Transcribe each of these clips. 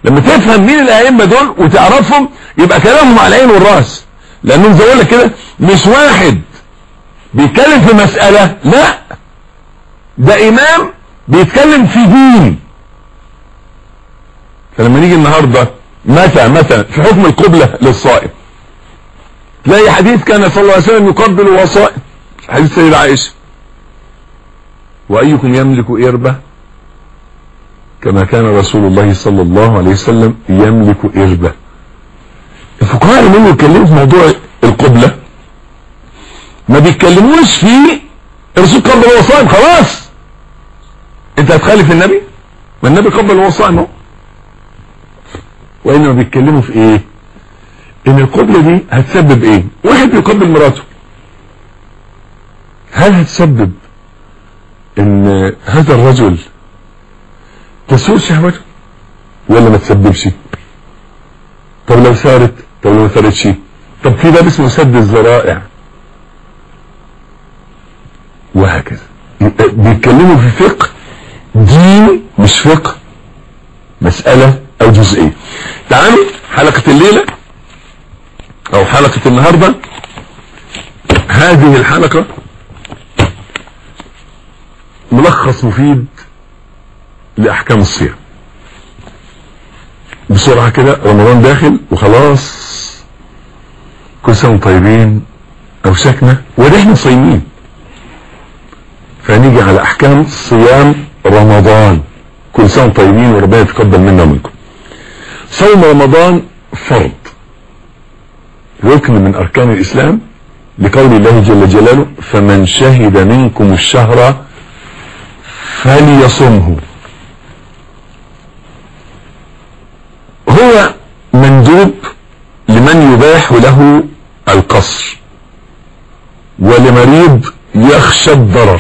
لما تفهم مين الائمه دول وتعرفهم يبقى كلامهم على العين والراس لانهم زي لك كده مش واحد بيتكلم في مسألة لا ده امام بيتكلم في دين فلما نيجي النهاردة متى متى في حكم القبلة للصائم تلاقي حديث كان صلى الله عليه وسلم يقبل وهو صائم حديث سيدة عائشة وأيكم يملك إربة كما كان رسول الله صلى الله عليه وسلم يملك إربة الفقهاء لما يتكلموا في موضوع القبلة ما بيتكلموش في الرسول قبل وهو صائم خلاص انت هتخالف النبي ما النبي قبل وهو صائم اهو وانما بيتكلموا في ايه ان القبلة دي هتسبب ايه واحد بيقبل مراته هل هتسبب ان هذا الرجل تسوء شهوته ولا ما تسببش طب لو سارت طب لو ما سارتش طب في باب اسمه سد الذرائع وهكذا بيتكلموا في فقه دين مش فقه مسألة او جزئية تعالوا حلقة الليلة او حلقة النهاردة هذه الحلقة ملخص مفيد لأحكام الصيام بسرعة كده رمضان داخل وخلاص كل سنة طيبين أوشكنا ونحن صايمين فنيجي على أحكام صيام رمضان كل سنة طيبين وربنا يتقبل منا ومنكم صوم رمضان فرض ركن من أركان الإسلام لقول الله جل جلاله فمن شهد منكم الشهر فليصمه هو مندوب لمن يباح له القصر ولمريض يخشى الضرر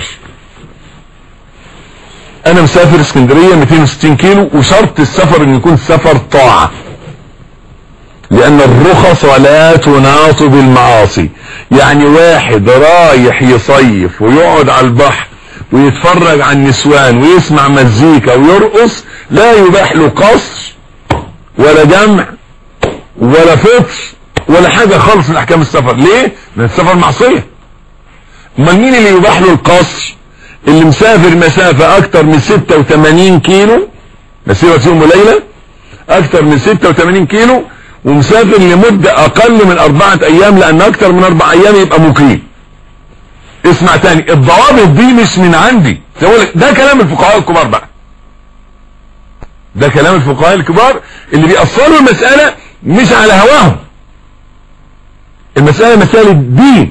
انا مسافر اسكندرية 260 كيلو وشرط السفر ان يكون سفر طاعة لان الرخص لا تناط بالمعاصي يعني واحد رايح يصيف ويقعد على البحر ويتفرج على النسوان ويسمع مزيكا ويرقص لا يباح له قصر ولا جمع ولا فطر ولا حاجة خالص من احكام السفر ليه لان السفر معصية امال مين اللي يباح له القصر اللي مسافر مسافة اكتر من 86 كيلو مسيرة يوم وليلة اكتر من 86 كيلو ومسافر لمدة اقل من اربعة ايام لان اكتر من اربع ايام يبقى مقيم اسمع تاني الضوابط دي مش من عندي ده كلام الفقهاء الكبار بقى ده كلام الفقهاء الكبار اللي بيأصلوا المسألة مش على هواهم المسألة مسألة دين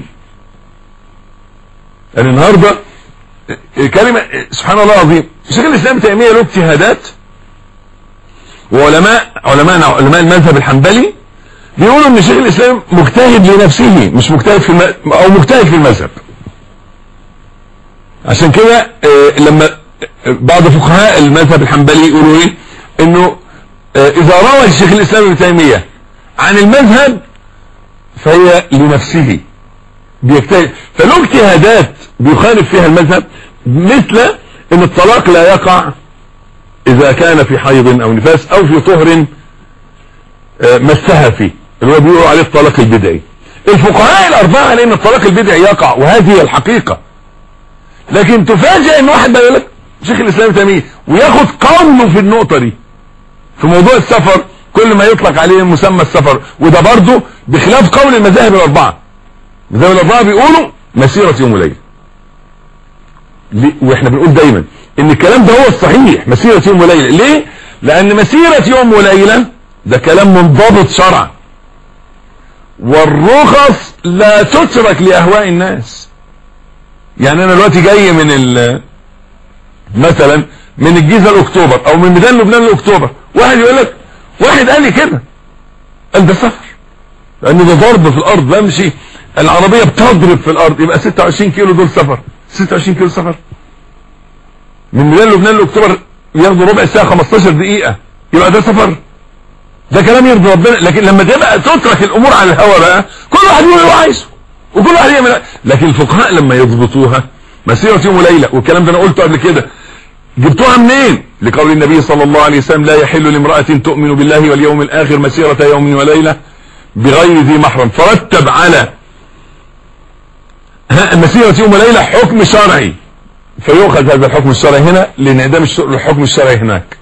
يعني النهاردة كلمة سبحان الله العظيم شيخ الإسلام تيمية له اجتهادات وعلماء علماء علماء المذهب الحنبلي بيقولوا ان شيخ الإسلام مجتهد لنفسه مش مجتهد في الم... او مجتهد في المذهب عشان كده لما بعض فقهاء المذهب الحنبلي يقولوا ايه انه اذا روى الشيخ الاسلام ابن تيمية عن المذهب فهي لنفسه بيجتهد فله اجتهادات بيخالف فيها المذهب مثل ان الطلاق لا يقع اذا كان في حيض او نفاس او في طهر مسها فيه اللي هو بيقولوا عليه الطلاق البدعي الفقهاء الاربعه لان الطلاق البدعي يقع وهذه هي الحقيقه لكن تفاجئ ان واحد بيقول لك شيخ الاسلام تيميه وياخد قوله في النقطه دي في موضوع السفر كل ما يطلق عليه مسمى السفر وده برضه بخلاف قول المذاهب الاربعه المذاهب الاربعه بيقولوا مسيره يوم وليله واحنا بنقول دايما ان الكلام ده هو الصحيح مسيره يوم وليله ليه لان مسيره يوم وليله ده كلام منضبط شرعا والرخص لا تترك لاهواء الناس يعني انا دلوقتي جاي من ال مثلا من الجيزة لاكتوبر او من ميدان لبنان لاكتوبر واحد يقول لك واحد قال لي كده قال ده سفر لان ده ضرب في الارض بمشي العربية بتضرب في الارض يبقى 26 كيلو دول سفر 26 كيلو سفر من ميدان لبنان لاكتوبر ياخدوا ربع ساعة 15 دقيقة يبقى ده سفر ده كلام يرضي ربنا لكن لما تبقى تترك الامور على الهوا بقى كل واحد يقول اللي هو عايزه وكل واحد يعمل لكن الفقهاء لما يضبطوها مسيرة يوم وليلة والكلام ده انا قلته قبل كده جبتوها منين لقول النبي صلى الله عليه وسلم لا يحل لامرأة تؤمن بالله واليوم الآخر مسيرة يوم وليلة بغير ذي محرم فرتب على مسيرة يوم وليلة حكم شرعي فيؤخذ هذا الحكم الشرعي هنا لانعدام الحكم الشرعي هناك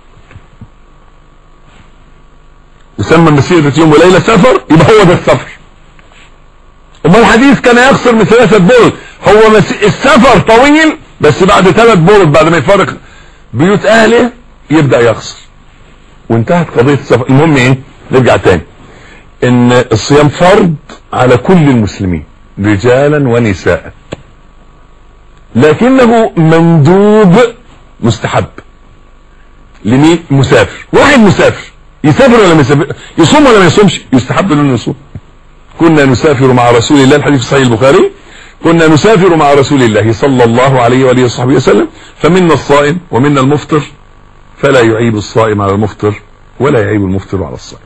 يسمى مسيرة يوم وليلة سفر يبقى هو ده السفر وما الحديث كان يقصر من ثلاثة برد هو مس... السفر طويل بس بعد ثلاث برد بعد ما يفارق بيوت اهله يبدأ يقصر وانتهت قضية السفر المهم ايه نرجع تاني ان الصيام فرض على كل المسلمين رجالا ونساء لكنه مندوب مستحب لمين مسافر واحد مسافر يسافر ولا ما يسافر يصوم ولا ما يصومش يستحب له انه يصوم كنا نسافر مع رسول الله الحديث في صحيح البخاري كنا نسافر مع رسول الله صلى الله عليه وآله وصحبه وسلم فمنا الصائم ومنا المفطر فلا يعيب الصائم على المفطر ولا يعيب المفطر على الصائم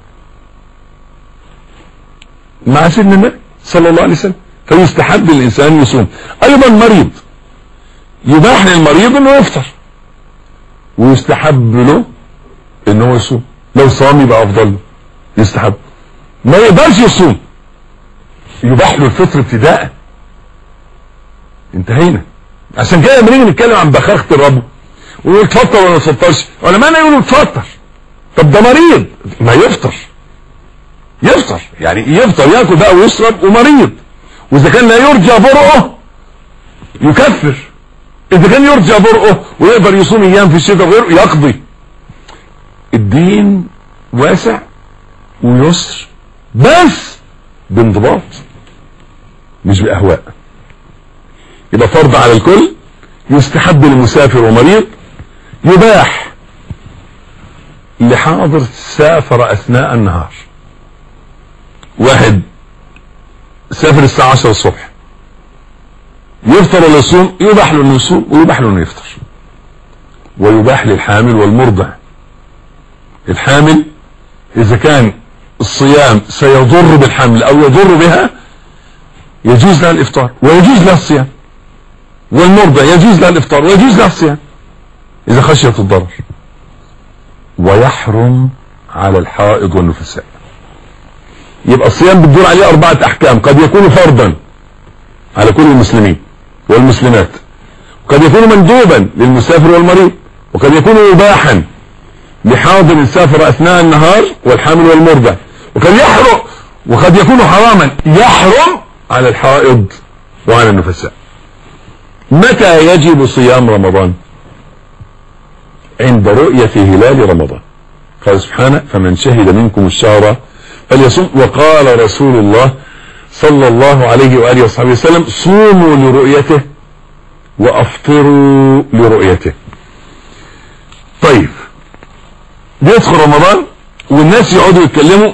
مع سيدنا النبي صلى الله عليه وسلم فيستحب الإنسان يصوم أيضا مريض يباح للمريض أنه يفطر ويستحب له أنه يصوم لو صام يبقى أفضل له يستحب ما يقدرش يصوم يباح له الفطر ابتداء انتهينا عشان كده لما نيجي نتكلم عن بخاخة الرب ونقول تفطر ولا ما تفطرش علماء يقولوا تفطر طب ده مريض ما يفطر يفطر يعني يفطر ياكل بقى ويشرب ومريض واذا كان لا يرجى برؤه يكفر اذا كان يرجى برؤه ويقدر يصوم ايام في الشتاء وغيره يقضي الدين واسع ويسر بس بانضباط مش باهواء يبقى فرض على الكل يستحب للمسافر ومريض يباح لحاضر سافر اثناء النهار واحد سافر الساعة 10 الصبح يفطر ولا يصوم يباح له انه يصوم ويباح له انه يفطر ويباح للحامل والمرضع الحامل اذا كان الصيام سيضر بالحمل او يضر بها يجوز لها الافطار ويجوز لها الصيام والمرضع يجوز لها الافطار ويجوز لها الصيام اذا خشيت الضرر ويحرم على الحائض والنفساء يبقى الصيام بتدور عليه أربعة أحكام قد يكون فرضا على كل المسلمين والمسلمات وقد يكون مندوبا للمسافر والمريض وقد يكون مباحا لحاضر سافر أثناء النهار والحامل والمرضع وقد يحرم وقد يكون حراما يحرم على الحائض وعلى النفساء متى يجب صيام رمضان عند رؤية هلال رمضان قال سبحانه فمن شهد منكم الشهر فليصوم وقال رسول الله صلى الله عليه وآله وصحبه وسلم صوموا لرؤيته وأفطروا لرؤيته طيب بيدخل رمضان والناس يقعدوا يتكلموا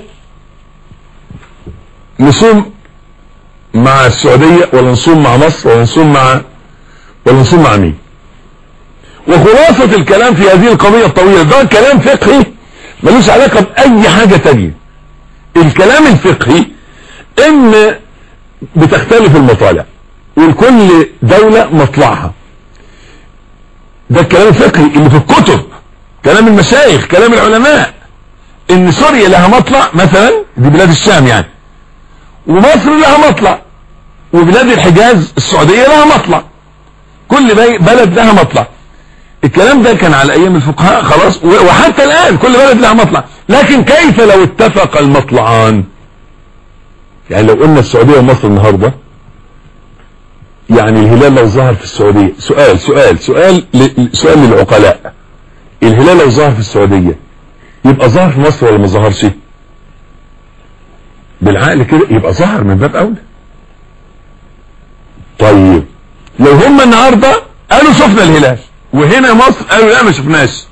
نصوم مع السعودية ولا نصوم مع مصر ولا نصوم مع ولا نصوم مع مين وخلاصة الكلام في هذه القضية الطويلة ده كلام فقهي ملوش علاقة بأي حاجة تانية الكلام الفقهي ان بتختلف المطالع ولكل دولة مطلعها ده الكلام الفقهي اللي في الكتب كلام المشايخ كلام العلماء ان سوريا لها مطلع مثلا دي بلاد الشام يعني ومصر لها مطلع وبلاد الحجاز السعودية لها مطلع كل بلد لها مطلع الكلام ده كان على ايام الفقهاء خلاص وحتى الان كل بلد لها مطلع لكن كيف لو اتفق المطلعان يعني لو قلنا السعودية ومصر النهاردة يعني الهلال لو ظهر في السعودية سؤال سؤال سؤال سؤال للعقلاء الهلال لو ظهر في السعودية يبقى ظهر في مصر ولا ما ظهرش بالعقل كده يبقى ظهر من باب اولى طيب لو هم النهاردة قالوا شفنا الهلال وهنا مصر قالوا لا ما شفناش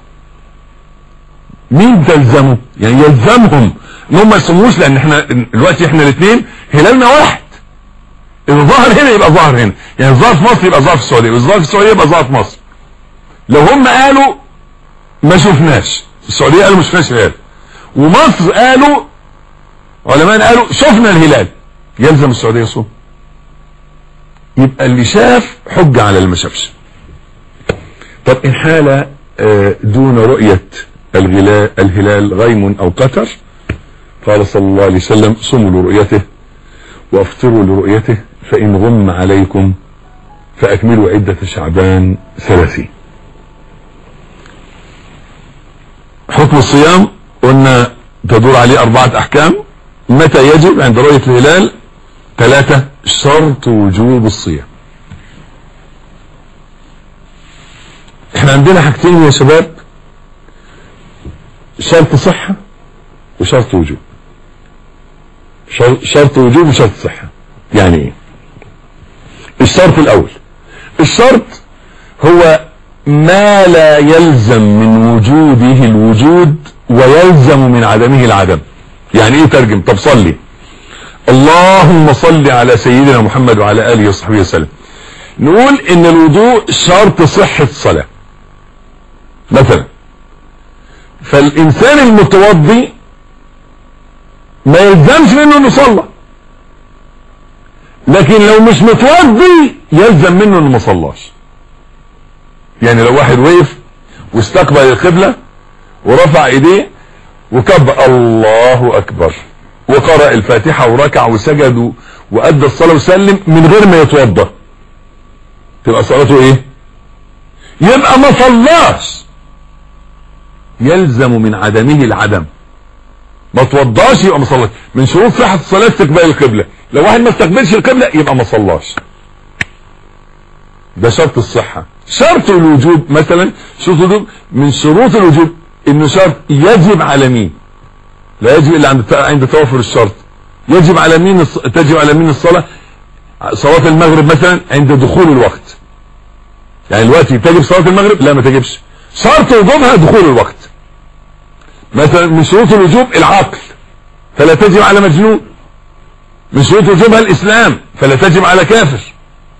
مين تلزمه يعني يلزمهم ان هم ما يصوموش لان احنا دلوقتي احنا الاثنين هلالنا واحد اذا ظهر هنا يبقى ظهر هنا يعني ظهر في مصر يبقى ظهر في السعوديه واذا ظهر في السعوديه يبقى ظهر في مصر لو هم قالوا ما شفناش السعوديه قالوا ما شفناش الهلال ومصر قالوا علماء قالوا شفنا الهلال يلزم السعوديه يصوم يبقى اللي شاف حجه على اللي ما شافش طب ان حال آه، دون رؤية الغلا- الهلال غيم او قتر قال صلى الله عليه وسلم صموا لرؤيته وافطروا لرؤيته فان غم عليكم فاكملوا عدة شعبان ثلاثين حكم الصيام قلنا تدور عليه اربعة احكام متى يجب عند رؤية الهلال ثلاثة شرط وجوب الصيام احنا عندنا حاجتين يا شباب شرط صحة وشرط وجوب شر- شرط وجوب وشرط صحة يعني ايه الشرط الاول الشرط هو ما لا يلزم من وجوده الوجود ويلزم من عدمه العدم يعني ايه ترجم طب صلي اللهم صل على سيدنا محمد وعلى اله وصحبه وسلم نقول ان الوضوء شرط صحة الصلاة مثلا فالانسان المتوضي ما يلزمش منه انه يصلى لكن لو مش متوضي يلزم منه انه ما صلاش يعني لو واحد وقف واستقبل القبلة ورفع ايديه وكبر الله اكبر وقرأ الفاتحة وركع وسجد و- وادى الصلاة وسلم من غير ما يتوضى تبقى صلاته ايه يبقى ما صلاش يلزم من عدمه العدم ما توضاش يبقى ما صلاش من شروط صحة الصلاة استقبال القبلة لو واحد ما استقبلش القبلة يبقى ما صلاش ده شرط الصحة شرط الوجوب مثلا شرط الوجوب من شروط الوجوب انه شرط يجب على مين لا يجب الا عند عند توفر الشرط يجب على مين الص... تجب على مين الصلاة صلاة المغرب مثلا عند دخول الوقت يعني دلوقتي تجب صلاة المغرب لا ما تجبش شرط وجوبها دخول الوقت مثلا من شروط الوجوب العقل فلا تجب على مجنون من شروط وجوبها الاسلام فلا تجب على كافر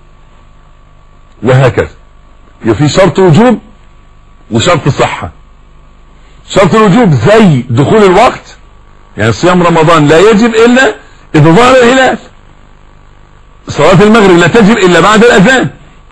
وهكذا يبقى في شرط وجوب وشرط صحة شرط الوجوب زي دخول الوقت يعني صيام رمضان لا يجب الا اذا ظهر الهلال صلاة المغرب لا تجب الا بعد الاذان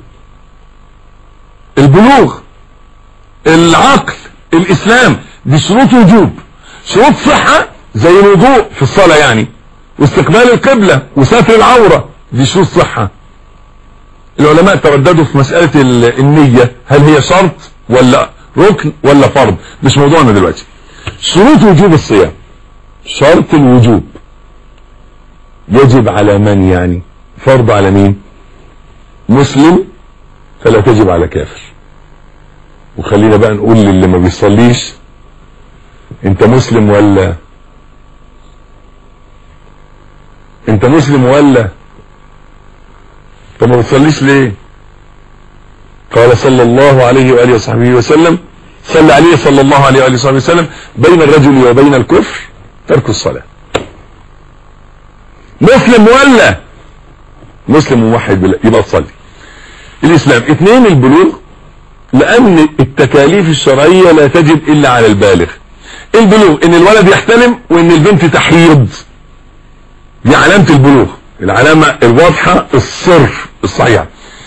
البلوغ العقل الاسلام دي شروط وجوب شروط صحة زي الوضوء في الصلاة يعني واستقبال القبلة وستر العورة دي شروط صحة العلماء ترددوا في مسألة ال- النية هل هي شرط ولا ركن ولا فرض مش موضوعنا دلوقتي شروط وجوب الصيام شرط الوجوب يجب على من يعني فرض على مين مسلم فلا تجب على كافر وخلينا بقى نقول للي ما بيصليش انت مسلم ولا انت مسلم ولا طب ما بتصليش ليه قال صلى الله عليه وآله وصحبه وسلم صلى عليه صلى الله عليه وآله وصحبه وسلم بين الرجل وبين الكفر ترك الصلاة مسلم ولا مسلم موحد بالله يبقى تصلي الإسلام اثنين البلوغ لأن التكاليف الشرعية لا تجب إلا على البالغ البلوغ ان الولد يحتلم وان البنت تحيض دي علامة البلوغ العلامة الواضحة الصرف الصحيحة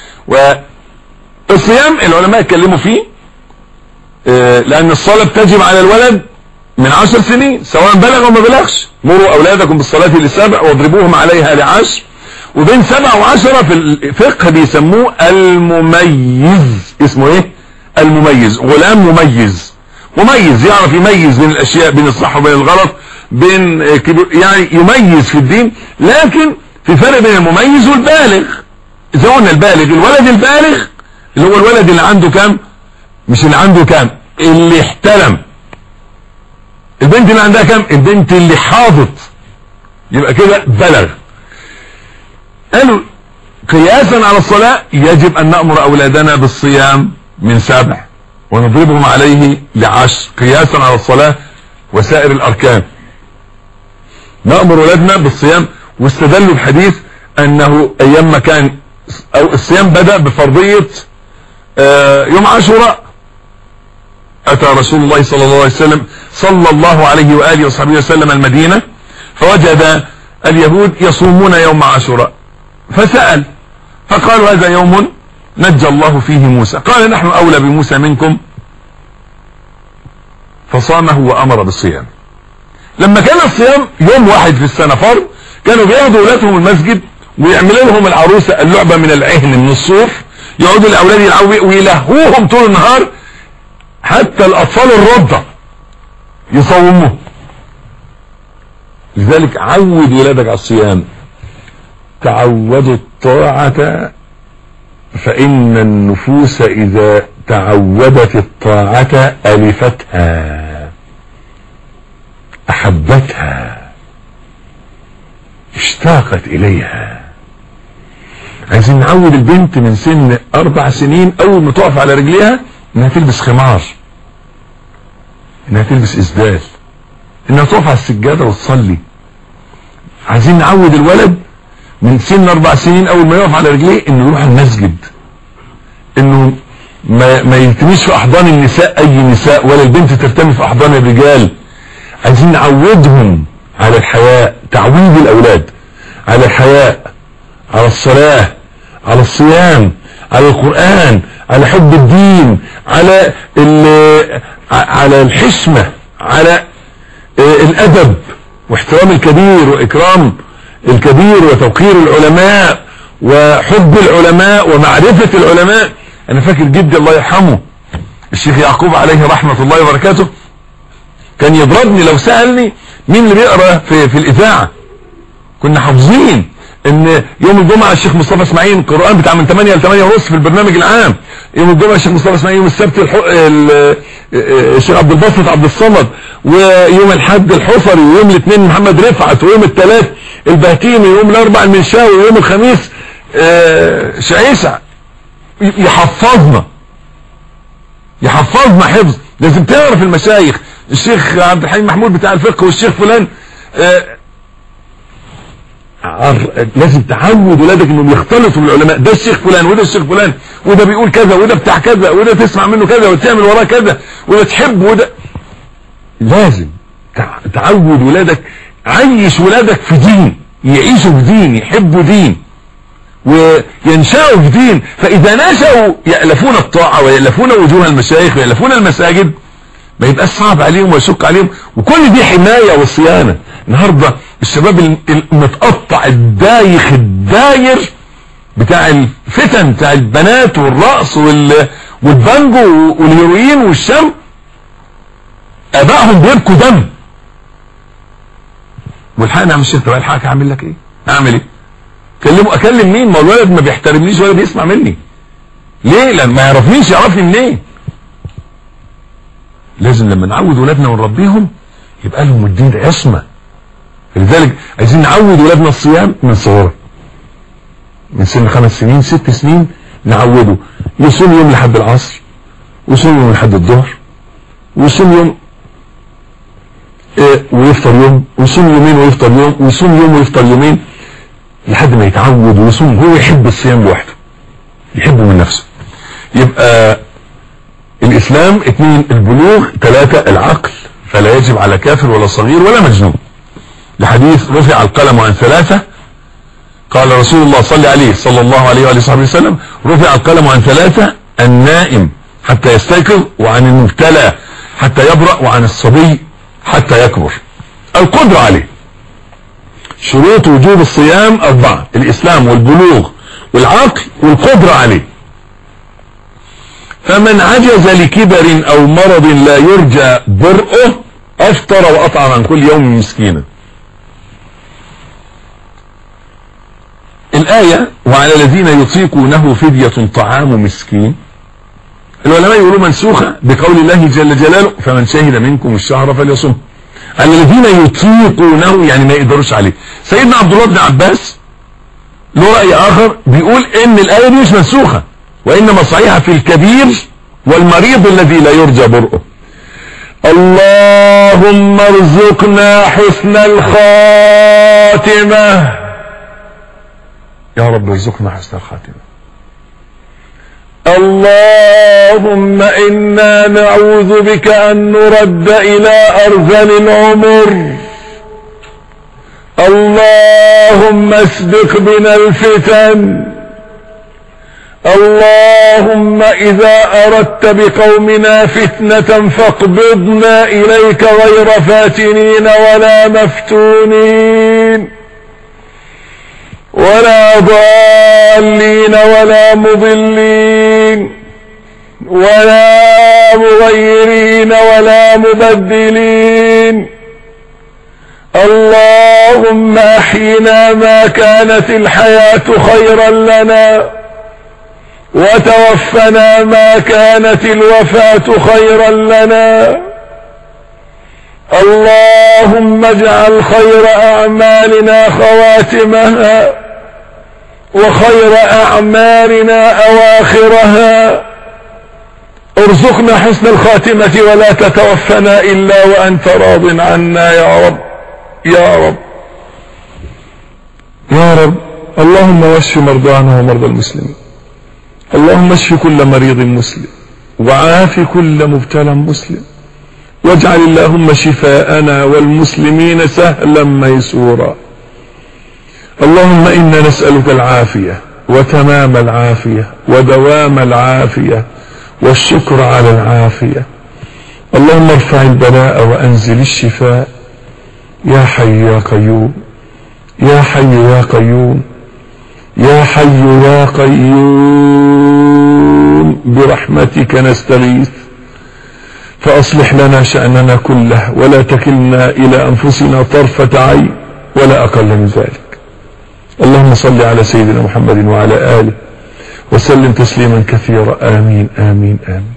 والصيام العلماء اتكلموا فيه آه، لان الصلاة بتجب على الولد من عشر سنين سواء بلغ او ما بلغش مروا اولادكم بالصلاة لسبع واضربوهم عليها لعشر وبين سبع وعشرة في الفقه بيسموه المميز اسمه ايه المميز غلام مميز مميز يعرف يميز بين الاشياء بين الصح وبين الغلط بين آه، كبر- يعني يميز في الدين لكن في فرق بين المميز والبالغ اذا قلنا البالغ الولد البالغ اللي هو الولد اللي عنده كام مش اللي عنده كام اللي احتلم البنت اللي عندها كام البنت اللي حاضت يبقى كده بلغ قالوا قياسا على الصلاة يجب ان نأمر اولادنا بالصيام من سبع ونضربهم عليه لعشر قياسا على الصلاة وسائر الاركان نأمر اولادنا بالصيام واستدلوا بحديث انه ايام ما كان او الصيام بدأ بفرضية آه، يوم عاشوراء اتى رسول الله صلى الله عليه وسلم صلى الله عليه وآله وصحبه وسلم المدينة فوجد اليهود يصومون يوم عاشوراء فسأل فقالوا هذا يوم نجى الله فيه موسى قال نحن أولى بموسى منكم فصامه وأمر بالصيام لما كان الصيام يوم واحد في السنة فرض كانوا بياخدوا ولادهم المسجد ويعملوا لهم العروسة اللعبة من العهن من الصوف يقعدوا الأولاد يلعبوا ويلهوهم طول النهار حتى الأطفال الرضع يصوموه لذلك عود ولادك على الصيام تعودوا الطاعة فإن النفوس إذا تعودت الطاعة ألفتها أحبتها اشتاقت إليها عايزين نعود البنت من سن أربع سنين أول ما تقف على رجليها إنها تلبس خمار إنها تلبس إسدال إنها تقف على السجادة وتصلي عايزين نعود الولد من سن أربع سنين أول ما يقف على رجليه إنه يروح المسجد إنه ما, ما يلتميش في أحضان النساء أي نساء ولا البنت ترتمي في أحضان الرجال عايزين نعودهم على الحياء تعويد الأولاد على الحياء على الصلاة على الصيام على القرآن على حب الدين على على الحشمة على الأدب واحترام الكبير وإكرام الكبير وتوقير العلماء وحب العلماء ومعرفة العلماء أنا فاكر جدي الله يرحمه الشيخ يعقوب عليه رحمة الله وبركاته كان يضربني لو سألني مين اللي بيقرأ في, في الإذاعة كنا حافظين ان يوم الجمعة الشيخ مصطفى اسماعيل القرآن بتاع من 8 ل 8 ونص في البرنامج العام يوم الجمعة الشيخ مصطفى اسماعيل يوم السبت الحو... الشيخ عبد الباسط عبد الصمد ويوم الحد الحفري ويوم الاثنين محمد رفعت ويوم الثلاث البهتيمي ويوم الاربع المنشاوي ويوم الخميس شعيشة يحفظنا يحفظنا حفظ لازم تعرف المشايخ الشيخ عبد الحليم محمود بتاع الفقه والشيخ فلان لازم تعود ولادك انهم يختلطوا بالعلماء ده الشيخ فلان وده الشيخ فلان وده بيقول كذا وده بتاع كذا وده تسمع منه كذا وتعمل وراه كذا وده تحب وده لازم تعود ولادك عيش ولادك في دين يعيشوا في دين يحبوا دين وينشأوا في دين فإذا نشأوا يألفون الطاعة ويألفون وجوه المشايخ ويألفون المساجد ما يبقاش صعب عليهم ويشق عليهم وكل دي حماية وصيانة النهاردة الشباب المتقطع الدايخ الداير بتاع الفتن بتاع البنات والرقص والبانجو والهيروين والشم ابائهم بيبكوا دم والحقني يا عم الشيخ طب الحقك اعمل لك ايه اعمل ايه كلمه اكلم مين ما الولد ما بيحترمنيش ولا بيسمع مني ليه لان ما يعرفنيش يعرفني منين لازم لما نعود ولادنا ونربيهم يبقى لهم الدين عصمه لذلك عايزين نعود ولادنا الصيام من صغره من سن خمس سنين ست سنين نعوده يصوم يوم لحد العصر ويصوم يوم لحد الظهر ويصوم يوم إيه ويفطر يوم ويصوم يومين ويفطر يوم ويصوم يوم ويفطر يومين لحد ما يتعود ويصوم هو يحب الصيام لوحده يحبه من نفسه يبقى الاسلام اثنين البلوغ ثلاثة العقل فلا يجب على كافر ولا صغير ولا مجنون لحديث رفع القلم عن ثلاثة قال رسول الله صلى عليه صلى الله عليه وآله وصحبه وسلم رفع القلم عن ثلاثة النائم حتى يستيقظ وعن المبتلى حتى يبرأ وعن الصبي حتى يكبر القدرة عليه شروط وجوب الصيام أربعة الإسلام والبلوغ والعقل والقدرة عليه فمن عجز لكبر أو مرض لا يرجى برؤه أفطر وأطعم عن كل يوم مسكينا الآية وعلى الذين يطيقونه فدية طعام مسكين العلماء يقولوا منسوخة بقول الله جل جلاله فمن شهد منكم الشهر فليصم على الذين يطيقونه يعني ما يقدروش عليه سيدنا عبد الله بن عباس له رأي آخر بيقول ان الآية دي مش منسوخة وإنما صحيحة في الكبير والمريض الذي لا يرجى برؤه اللهم ارزقنا حسن الخاتمة يا رب ارزقنا حسن الخاتمة اللهم إنا نعوذ بك أن نرد إلى أرذل العمر اللهم اسبق بنا الفتن اللهم إذا أردت بقومنا فتنة فاقبضنا إليك غير فاتنين ولا مفتونين ولا ضالين ولا مضلين ولا مغيرين ولا مبدلين اللهم احينا ما كانت الحياة خيرا لنا وتوفنا ما كانت الوفاة خيرا لنا اللهم اجعل خير اعمالنا خواتمها وخير اعمالنا اواخرها ارزقنا حسن الخاتمة ولا تتوفنا الا وانت راض عنا يا رب يا رب يا رب اللهم واشف مرضانا ومرضى المسلمين اللهم اشف كل مريض مسلم وعاف كل مبتلى مسلم واجعل اللهم شفاءنا والمسلمين سهلا ميسورا اللهم انا نسألك العافية وتمام العافية ودوام العافية والشكر على العافية اللهم ارفع البلاء وانزل الشفاء يا حي يا قيوم يا حي يا قيوم يا حي يا قيوم برحمتك نستغيث فأصلح لنا شأننا كله ولا تكلنا إلى أنفسنا طرفة عين ولا أقل من ذلك اللهم صل على سيدنا محمد وعلى آله وسلم تسليما كثيرا آمين آمين آمين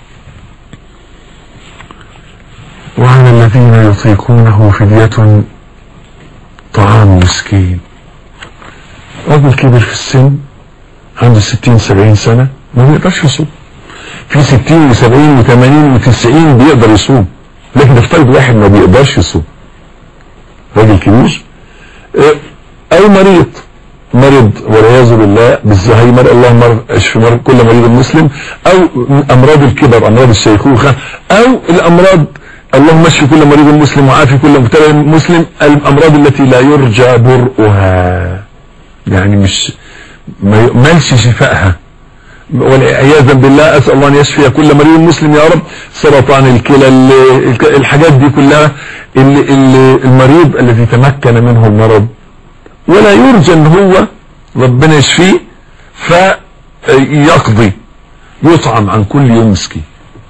وعلى الذين يطيقونه فدية طعام مسكين رجل كبر في السن عنده ستين سبعين سنة ما بيقدرش يصوم في ستين وسبعين وثمانين وتسعين بيقدر يصوم لكن افترض واحد ما بيقدرش يصوم راجل كبير او مريض مرض والعياذ بالله بالزهايمر اللهم اشف كل مريض مسلم او امراض الكبر امراض الشيخوخة او الامراض اللهم اشف كل مريض مسلم وعافي كل مبتلى مسلم الامراض التي لا يرجى برؤها يعني مش ما يؤملش شفائها والعياذا بالله اسال الله ان يشفي كل مريض مسلم يا رب سرطان الكلى الحاجات دي كلها اللي اللي المريض الذي تمكن منه المرض ولا يرجى ان هو ربنا يشفيه فيقضي يطعم عن كل يوم مسكين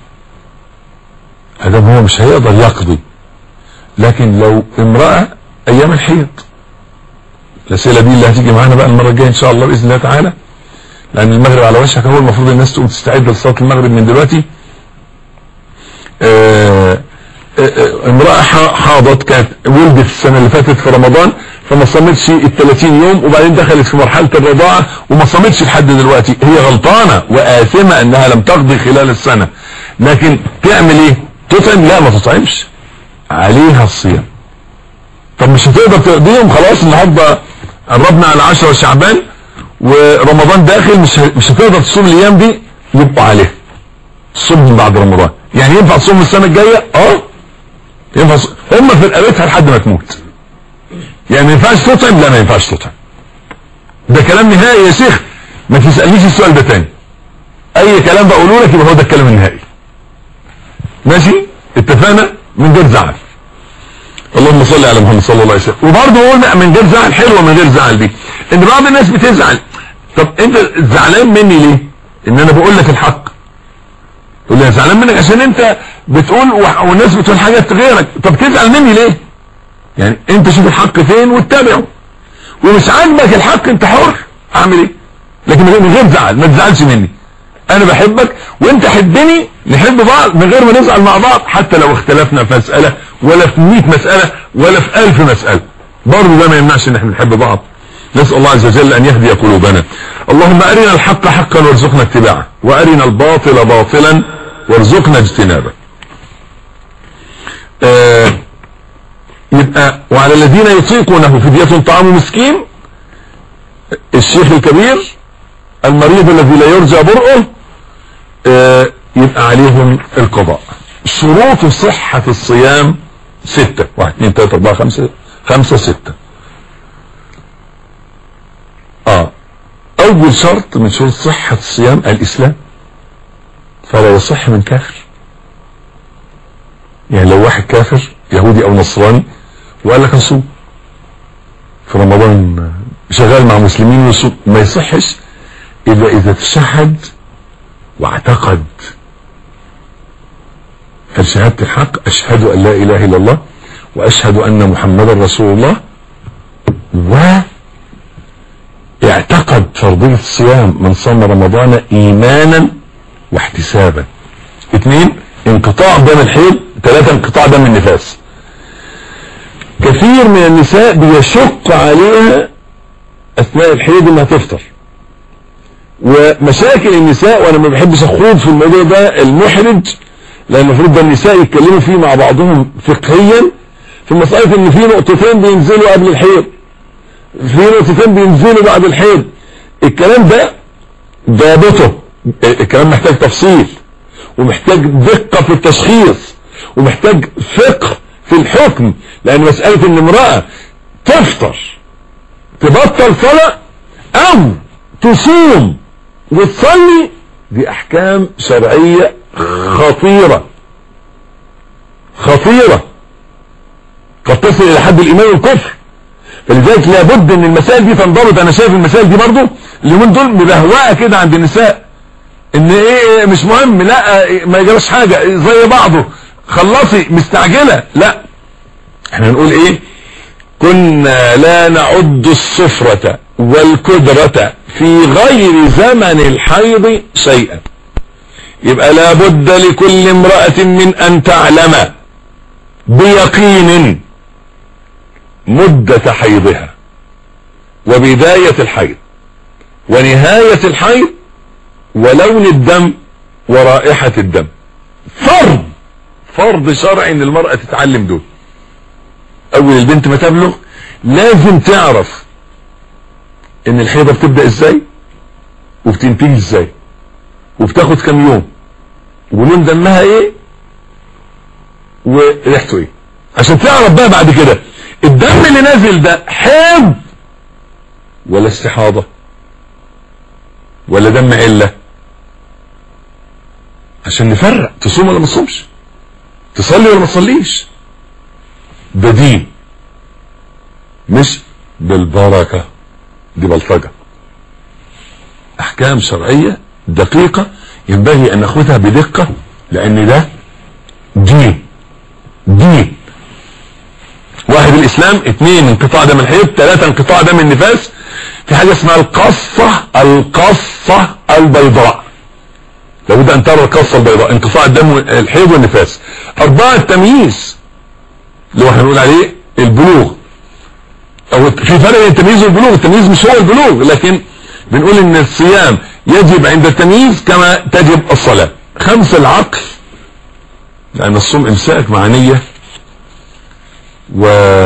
هذا هو مش هيقدر يقضي لكن لو امرأة ايام الحيض الاسئلة دي اللي هتيجي معانا بقى المرة الجاية ان شاء الله باذن الله تعالى لان المغرب على وشك هو المفروض الناس تقوم تستعد لصلاة المغرب من دلوقتي آآ آآ امرأة حاضت كانت ولدت السنة اللي فاتت في رمضان فما صمتش ال 30 يوم وبعدين دخلت في مرحلة الرضاعة وما صمتش لحد دلوقتي هي غلطانة وآثمة انها لم تقضي خلال السنة لكن تعمل ايه تطعم لا ما تطعمش عليها الصيام طب مش هتقدر تقضيهم خلاص النهارده قربنا على 10 شعبان ورمضان داخل مش مش هتقدر تصوم الايام دي يبقوا عليها تصوم من بعد رمضان يعني ينفع تصوم السنه الجايه اه ينفع ص... هم في رقبتها لحد ما تموت يعني ما ينفعش تطعم لا ما ينفعش تطعم ده كلام نهائي يا شيخ ما تسالنيش السؤال ده تاني اي كلام بقوله لك يبقى هو ده الكلام النهائي ماشي اتفقنا من غير زعل اللهم صل على محمد صلى الله عليه وسلم وبرضه قلنا من غير زعل حلوه من غير زعل دي ان بعض الناس بتزعل طب انت زعلان مني ليه ان انا بقول لك الحق تقول لي انا زعلان منك عشان انت بتقول والناس بتقول حاجات غيرك طب تزعل مني ليه يعني انت شوف الحق فين واتبعه ومش عاجبك الحق انت حر اعمل ايه لكن من غير زعل ما تزعلش مني انا بحبك وانت حبني نحب بعض من غير ما نزعل مع بعض حتى لو اختلفنا في مسألة ولا في 100 مسألة ولا في 1000 مسألة برضه ده ما يمنعش ان احنا نحب بعض نسأل الله عز وجل ان يهدي قلوبنا اللهم ارنا الحق حقا وارزقنا اتباعه وارنا الباطل باطلا وارزقنا اجتنابه آه يبقى وعلى الذين يطيقونه فدية طعام مسكين الشيخ الكبير المريض الذي لا يرجى برؤه آه يبقى عليهم القضاء شروط صحة الصيام ستة واحد اثنين ثلاثة اربعة خمسة خمسة ستة اه اول شرط من شروط صحة الصيام الاسلام فلا يصح من كافر يعني لو واحد كافر يهودي او نصراني وقال لك اصوم في رمضان شغال مع مسلمين ويصوم ما يصحش الا اذا تشهد واعتقد هل شهادة الحق اشهد ان لا اله الا الله واشهد ان محمدا رسول الله و اعتقد فرضية الصيام من صام رمضان ايمانا واحتسابا اثنين انقطاع دم الحيض ثلاثة انقطاع دم النفاس كثير من النساء بيشق عليها اثناء الحيض انها تفطر ومشاكل النساء وانا ما بحبش اخوض في الموضوع ده المحرج لان المفروض ده النساء يتكلموا فيه مع بعضهم فقهيا في مسألة ان في نقطتين بينزلوا قبل الحيض في نقطتين بينزلوا بعد الحيض الكلام ده ضابطه الكلام محتاج تفصيل ومحتاج دقة في التشخيص ومحتاج فقه في الحكم لان مسألة ان امرأة تفطر تبطل صلاة او تصوم وتصلي دي احكام شرعية خطيرة خطيرة قد تصل الى حد الايمان والكفر فلذلك لابد ان المسائل دي تنضبط انا شايف المسائل دي برضو اليومين دول مبهوقه كده عند النساء ان ايه مش مهم لا ما يجراش حاجة زي بعضه خلصي مستعجلة لا احنا نقول ايه كنا لا نعد الصفرة والكدرة في غير زمن الحيض شيئا يبقى لابد لكل امرأة من ان تعلم بيقين مدة حيضها وبداية الحيض ونهاية الحيض ولون الدم ورائحة الدم فرض فرض شرعي ان المرأة تتعلم دول اول البنت ما تبلغ لازم تعرف ان الحيضة بتبدأ ازاي وبتنتهي ازاي وبتاخد كام يوم ولون دمها ايه وريحته ايه عشان تعرف بقى بعد كده الدم اللي نازل ده حيض ولا استحاضة ولا دم علة عشان نفرق تصوم ولا ما تصومش تصلي ولا ما تصليش ده دين مش بالبركة دي بلطجة احكام شرعية دقيقة ينبغي ان ناخدها بدقة لان ده دين دين واحد الاسلام اثنين انقطاع دم الحيض ثلاثة انقطاع دم النفاس في حاجة اسمها القصة القصة البيضاء لابد ان ترى القصة البيضاء انقطاع الدم الحيض والنفاس اربعة التمييز اللي هو احنا بنقول عليه البلوغ او في فرق بين التمييز والبلوغ التمييز مش هو البلوغ لكن بنقول ان الصيام يجب عند التمييز كما تجب الصلاة خمسة العقل لان الصوم امساك مع نية و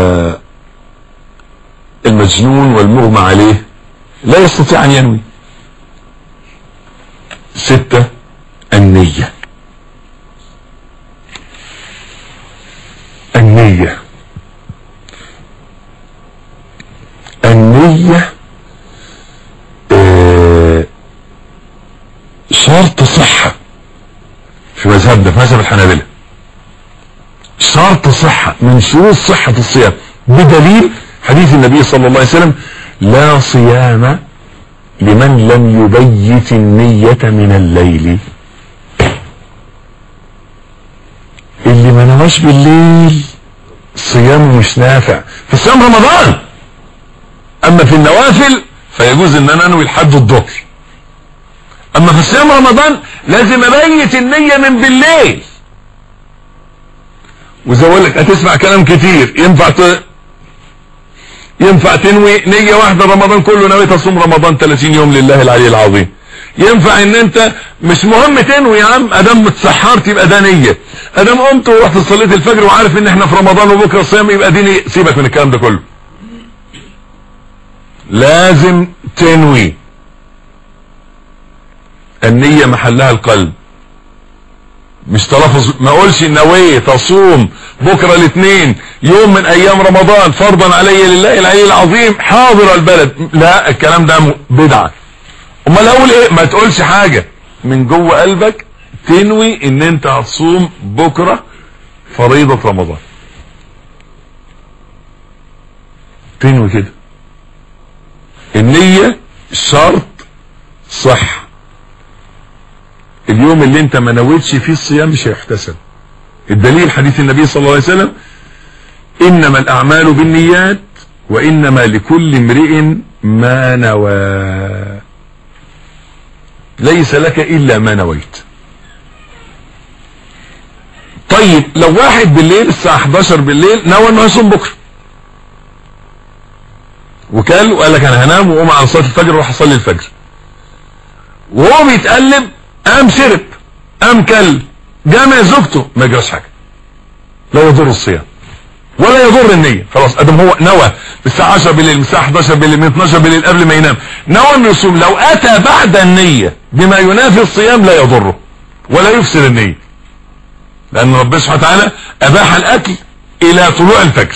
المجنون والمغمى عليه لا يستطيع ان ينوي ستة النية النية النية آه شرط صحة في مذهبنا في مذهب الحنابلة شرط صحة من شروط صحة الصيام بدليل حديث النبي صلى الله عليه وسلم لا صيام لمن لم يبيت النية من الليل اللي ما نواش بالليل صيامه مش نافع في صيام رمضان اما في النوافل فيجوز ان انا انوي لحد الظهر اما في صيام رمضان لازم ابيت النية من بالليل وزي اقول لك هتسمع كلام كتير ينفع ت... ينفع تنوي نية واحدة رمضان كله نويت تصوم رمضان 30 يوم لله العلي العظيم ينفع ان انت مش مهم تنوي يا عم ادام اتسحرت يبقى ده نية ادام قمت ورحت صليت الفجر وعارف ان احنا في رمضان وبكره الصيام يبقى دي نية سيبك من الكلام ده كله لازم تنوي النية محلها القلب مش تلفظ ما اقولش نويت تصوم بكرة الاثنين يوم من ايام رمضان فرضا علي لله العلي العظيم حاضر البلد لا الكلام ده بدعة امال اقول ايه ما تقولش حاجة من جوه قلبك تنوي ان انت هتصوم بكرة فريضة رمضان تنوي كده النية شرط صح اليوم اللي انت ما نويتش فيه الصيام مش هيحتسب الدليل حديث النبي صلى الله عليه وسلم انما الاعمال بالنيات وانما لكل امرئ ما نوى ليس لك الا ما نويت طيب لو واحد بالليل الساعة 11 بالليل نوى انه يصوم بكره وكل وقال لك انا هنام واقوم على صلاه الفجر واروح اصلي الفجر وهو بيتقلب قام شرب قام كل جامع زوجته ما يجراش حاجه لا يضر الصيام ولا يضر النية خلاص ادم هو نوى من الساعة 10 بالليل من الساعة 11 بالليل من 12 بالليل قبل ما ينام نوى انه يصوم لو اتى بعد النية بما ينافي الصيام لا يضره ولا يفسد النية لان ربنا سبحانه وتعالى اباح الاكل الى طلوع الفجر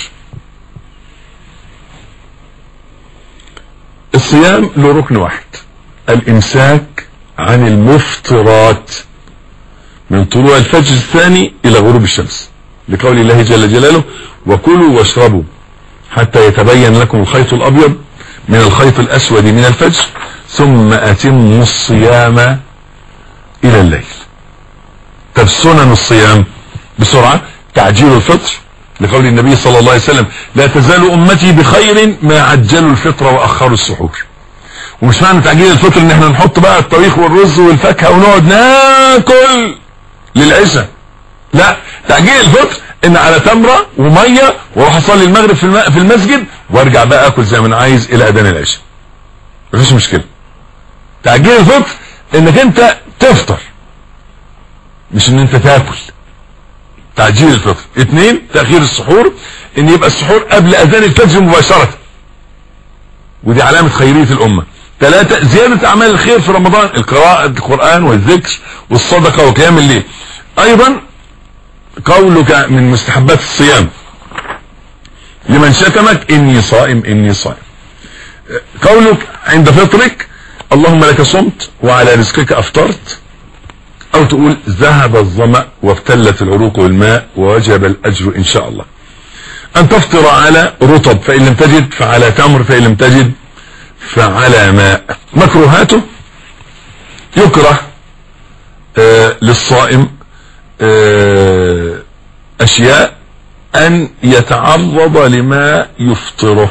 الصيام له ركن واحد الامساك عن المفطرات من طلوع الفجر الثاني الى غروب الشمس لقول الله جل جلاله وكلوا واشربوا حتى يتبين لكم الخيط الابيض من الخيط الاسود من الفجر ثم اتموا الصيام الى الليل طب سنن الصيام بسرعة تعجيل الفطر لقول النبي صلى الله عليه وسلم لا تزال امتي بخير ما عجلوا الفطر واخروا السحور ومش معنى تعجيل الفطر ان احنا نحط بقى الطبيخ والرز والفاكهه ونقعد ناكل للعشاء لا تعجيل الفطر ان على تمره وميه واروح اصلي المغرب في, الم... في المسجد وارجع بقى اكل زي ما انا عايز الى اذان العشاء مفيش مشكله تعجيل الفطر انك انت تفطر مش ان انت تاكل تعجيل الفطر اثنين تاخير السحور ان يبقى السحور قبل اذان الفجر مباشره ودي علامه خيريه الامه ثلاثة زيادة أعمال الخير في رمضان القراءة القرآن والذكر والصدقة وقيام الليل أيضا قولك من مستحبات الصيام لمن شتمك إني صائم إني صائم قولك عند فطرك اللهم لك صمت وعلى رزقك أفطرت أو تقول ذهب الظمأ وابتلت العروق والماء ووجب الأجر إن شاء الله أن تفطر على رطب فإن لم تجد فعلى تمر فإن لم تجد فعلى ماء مكروهاته يكره آه للصائم آه اشياء ان يتعرض لما يفطره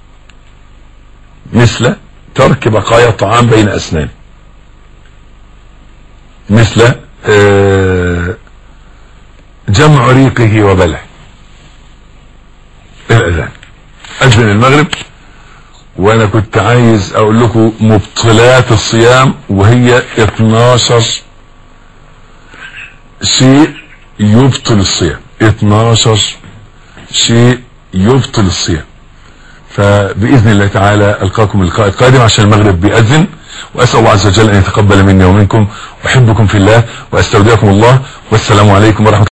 مثل ترك بقايا الطعام بين اسنانه مثل آه جمع ريقه وبلعه الاذان اذن المغرب وانا كنت عايز اقول لكم مبطلات الصيام وهي 12 شيء يبطل الصيام 12 شيء يبطل الصيام فباذن الله تعالى القاكم اللقاء القادم عشان المغرب بيأذن واسال الله عز وجل ان يتقبل مني ومنكم احبكم في الله واستودعكم الله والسلام عليكم ورحمه